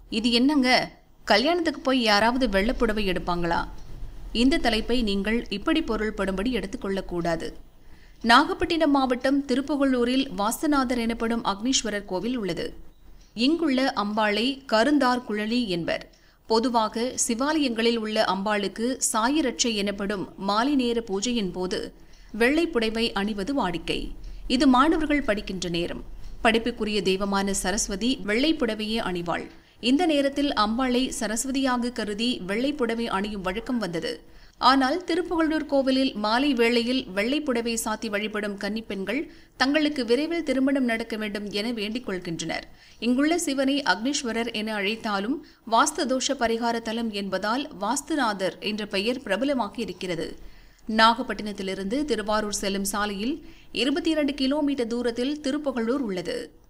இது என்னங்க கல்யாணத்துக்கு போய் யாராவது வெள்ளப்புடவை எடுப்பாங்களா இந்த தலைப்பை நீங்கள் இப்படி பொருள்படும்படி எடுத்துக்கொள்ளக்கூடாது நாகப்பட்டினம் மாவட்டம் திருப்புகழூரில் வாஸ்துநாதர் எனப்படும் அக்னீஸ்வரர் கோவில் உள்ளது இங்குள்ள அம்பாளை கருந்தார் குழலி என்பர் பொதுவாக சிவாலயங்களில் உள்ள அம்பாளுக்கு சாயரட்சை எனப்படும் மாலை நேர பூஜையின் போது வெள்ளை புடைவை அணிவது வாடிக்கை இது மாணவர்கள் படிக்கின்ற நேரம் படிப்புக்குரிய தெய்வமான சரஸ்வதி வெள்ளை புடவையே அணிவாள் இந்த நேரத்தில் அம்பாளை சரஸ்வதியாக கருதி வெள்ளை புடவை அணியும் வழக்கம் வந்தது ஆனால் திருப்புகழூர் கோவிலில் மாலை வேளையில் வெள்ளை புடவை சாத்தி வழிபடும் கன்னிப்பெண்கள் தங்களுக்கு விரைவில் திருமணம் நடக்க வேண்டும் என வேண்டிக் கொள்கின்றனர் இங்குள்ள சிவனை அக்னீஸ்வரர் என அழைத்தாலும் வாஸ்து தோஷ பரிகார தலம் என்பதால் வாஸ்துநாதர் என்ற பெயர் பிரபலமாகி இருக்கிறது நாகப்பட்டினத்திலிருந்து திருவாரூர் செல்லும் சாலையில் இருபத்தி இரண்டு கிலோமீட்டர் தூரத்தில் திருப்புகழூர் உள்ளது